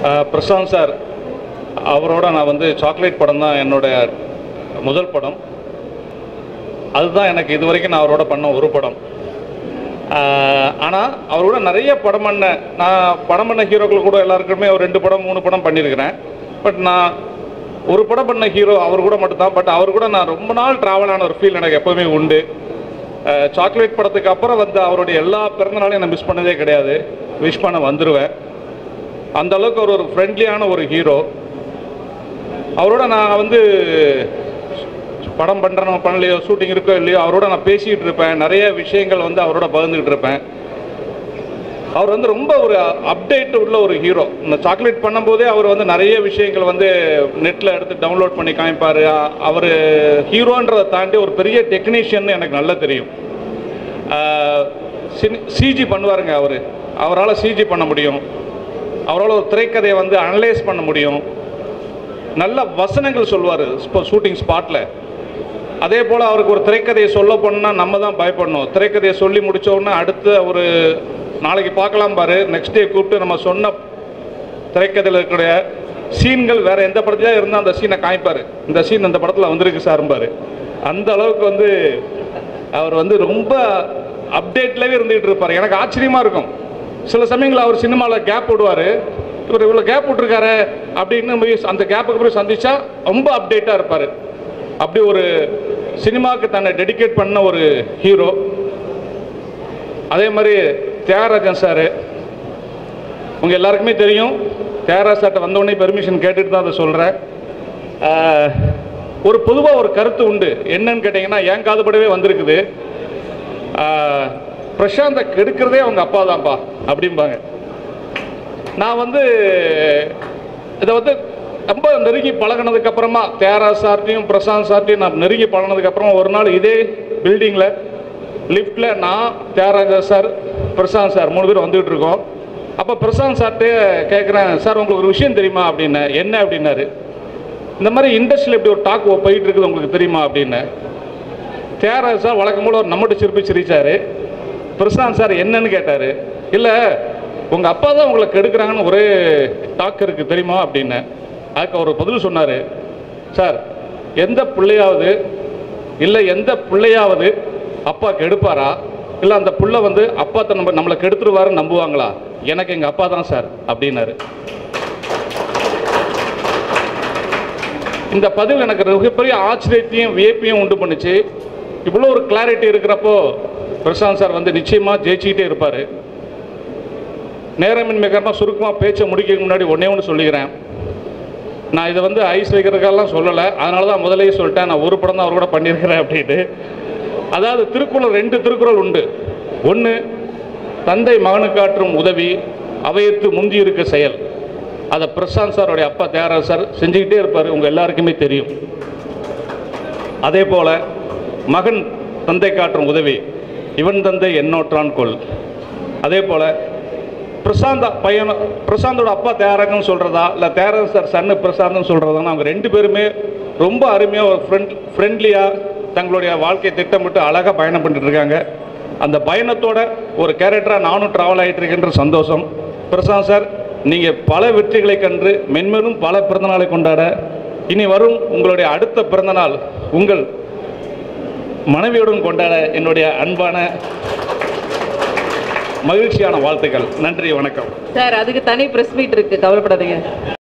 அஹ், Prashanth sir அவரோட நான் வந்து சாக்லேட் படம் தான் என்னோட முதல் படம் அதுதான் எனக்கு இது வரைக்கும் நான் அவரோட பண்ண ஒரு படம் ஆனால் அவரோட நிறைய படம் பண்ண நான் படம் பண்ண ஹீரோக்கள் கூட எல்லாருக்குமே ஒரு ரெண்டு படம் மூணு படம் பண்ணியிருக்கிறேன் பட் நான் ஒரு படம் பண்ண ஹீரோ அவர் கூட மட்டும்தான் பட் அவர் கூட நான் ரொம்ப நாள் ட்ராவல் ஆன ஒரு ஃபீல் எனக்கு எப்போவுமே உண்டு அஹ், சாக்லேட் படத்துக்கு அப்புறம் வந்து அவருடைய எல்லா பிறந்தநாளையும் நான் மிஸ் பண்ணதே கிடையாது விஷ் பண்ண வந்துடுவேன் அந்த அளவுக்கு அவர் ஒரு ஃப்ரெண்ட்லியான ஒரு ஹீரோ அவரோட நான் வந்து படம் பண்ணுறனோ பண்ணலையோ ஷூட்டிங் இருக்கோ இல்லையோ அவரோட நான் பேசிக்கிட்டு இருப்பேன் நிறைய விஷயங்கள் வந்து அவரோட பகிர்ந்துக்கிட்டு இருப்பேன் அவர் வந்து ரொம்ப ஒரு அப்டேட் உள்ள ஒரு ஹீரோ இந்த சாக்லேட் பண்ணும்போதே அவர் வந்து நிறைய விஷயங்கள் வந்து நெட்டில் எடுத்து டவுன்லோட் பண்ணி காமிப்பார் அவர் ஹீரோன்றதை தாண்டி ஒரு பெரிய டெக்னீஷியன் எனக்கு நல்லா தெரியும் சிஜி பண்ணுவாருங்க அவர் அவரால் சிஜி பண்ண முடியும் அவரால் ஒரு திரைக்கதையை வந்து அனலைஸ் பண்ண முடியும் நல்ல வசனங்கள் சொல்லுவார் இப்போ ஷூட்டிங் ஸ்பாட்டில் அதே போல் அவருக்கு ஒரு திரைக்கதையை சொல்ல போனால் நம்ம தான் பயப்படணும் திரைக்கதையை சொல்லி முடிச்ச உடனே அடுத்து ஒரு நாளைக்கு பார்க்கலாம் பாரு நெக்ஸ்ட் டே கூப்பிட்டு நம்ம சொன்ன திரைக்கதையில் இருக்கிற சீன்கள் வேற எந்த படத்துலையா இருந்தால் அந்த சீனை காமிப்பார் இந்த சீன் அந்த படத்தில் வந்திருக்கு சார்பார் அந்த அளவுக்கு வந்து அவர் வந்து ரொம்ப அப்டேட்லவே இருந்துகிட்டு இருப்பார் எனக்கு ஆச்சரியமாக இருக்கும் சில சமயங்களில் அவர் சினிமாவில் கேப் விடுவார் இவர் இவ்வளோ கேப் விட்டுருக்காரு அப்படின்னு போய் அந்த கேப்புக்கு போய் சந்திச்சா ரொம்ப அப்டேட்டாக இருப்பார் அப்படி ஒரு சினிமாவுக்கு தன்னை டெடிகேட் பண்ண ஒரு ஹீரோ அதே மாதிரி தியாகராஜன் சார் உங்கள் எல்லாருக்குமே தெரியும் தியாகராஜ் சார்ட்ட வந்தோடனே பெர்மிஷன் கேட்டுட்டு தான் அதை சொல்கிறேன் ஒரு பொதுவாக ஒரு கருத்து உண்டு என்னன்னு கேட்டிங்கன்னா என் காதுபடவே வந்திருக்குது ஆஹ், பிரசாந்தை கெடுக்கிறதே அவங்க அப்பா தான்ப்பா அப்படிம்பாங்க நான் வந்து இதை வந்து ரொம்ப நெருங்கி பழகினதுக்கு அப்புறமா தேரா சார்ட்டையும் பிரசாந்த் சார்ட்டையும் நான் நெருங்கி பழகினதுக்கு அப்புறமா ஒரு நாள் இதே பில்டிங்கில் லிஃப்ட்டில் நான் தியாகராஜா சார் பிரசாந்த் சார் மூணு பேர் வந்துகிட்டு இருக்கோம் அப்போ பிரசாந்த் சார்ட்டு கேட்குறேன் சார் உங்களுக்கு ஒரு விஷயம் தெரியுமா அப்படின்னு என்ன அப்படின்னாரு இந்த மாதிரி இண்டஸ்ட்ரியில் இப்படி ஒரு டாக் போயிட்டு இருக்குது உங்களுக்கு தெரியுமா அப்படின்னு தியாகராஜ் சார் வழக்கம் போல ஒரு நம்மட்டு சிரிப்பு சிரிச்சாரு பிரசாந்த் சார் என்னன்னு கேட்டார் இல்லை உங்கள் அப்பா தான் உங்களை கெடுக்கிறாங்கன்னு ஒரே டாக் இருக்குது தெரியுமா அப்படின்னு அதுக்கு அவர் பதில் சொன்னார் சார் எந்த பிள்ளையாவது இல்லை எந்த பிள்ளையாவது அப்பா கெடுப்பாரா இல்லை அந்த புள்ள வந்து அப்பா தான் நம்ம நம்மளை கெடுத்துருவாருன்னு நம்புவாங்களா எனக்கு எங்கள் அப்பா தான் சார் அப்படின்னாரு இந்த பதில் எனக்கு மிகப்பெரிய ஆச்சரியத்தையும் வியப்பையும் உண்டு பண்ணுச்சு இவ்வளோ ஒரு கிளாரிட்டி இருக்கிறப்போ பிரசாந்த் சார் வந்து நிச்சயமாக ஜெயிச்சுக்கிட்டே இருப்பார் நேரமின்மை காரணம் சுருக்கமாக பேச்சை முடிக்க முன்னாடி ஒன்றே ஒன்று சொல்லிக்கிறேன் நான் இதை வந்து ஐஸ் வைக்கிறதுக்கெல்லாம் சொல்லலை அதனால தான் முதல்லயே சொல்லிட்டேன் நான் ஒரு படம் தான் அவர் கூட பண்ணியிருக்கிறேன் அப்படின்ட்டு அதாவது திருக்குறள் ரெண்டு திருக்குறள் உண்டு ஒன்று தந்தை மகனுக்காற்றும் உதவி அவையத்து முந்தி இருக்க செயல் அதை பிரசாந்த் சாரோடைய அப்பா தியாகராஜ் சார் செஞ்சுக்கிட்டே இருப்பார் உங்கள் எல்லாருக்குமே தெரியும் அதே போல் மகன் தந்தை காற்றும் உதவி இவன் தந்தை என்னோற்றான் கொள் அதே போல் பிரசாந்த் பையன் பிரசாந்தோட அப்பா தேரகன்னு சொல்கிறதா இல்லை தேரகன் சார் சன்னு பிரசாந்த்னு சொல்கிறதா அவங்க ரெண்டு பேருமே ரொம்ப அருமையாக ஒரு ஃப்ரெண்ட் ஃப்ரெண்ட்லியாக தங்களுடைய வாழ்க்கையை திட்டமிட்டு அழகாக பயணம் பண்ணிட்டு இருக்காங்க அந்த பயணத்தோட ஒரு கேரக்டராக நானும் ட்ராவல் ஆகிட்டு இருக்கேன்ற சந்தோஷம் பிரசாந்த் சார் நீங்கள் பல வெற்றிகளை கண்டு மென்மேலும் பல பிறந்தநாளை கொண்டாட இனி வரும் உங்களுடைய அடுத்த பிறந்தநாள் உங்கள் மனைவியுடன் கொண்டாட என்னுடைய அன்பான மகிழ்ச்சியான வாழ்த்துக்கள் நன்றி வணக்கம் சார் அதுக்கு தனி பிரஸ் மீட் இருக்கு கவலைப்படாதீங்க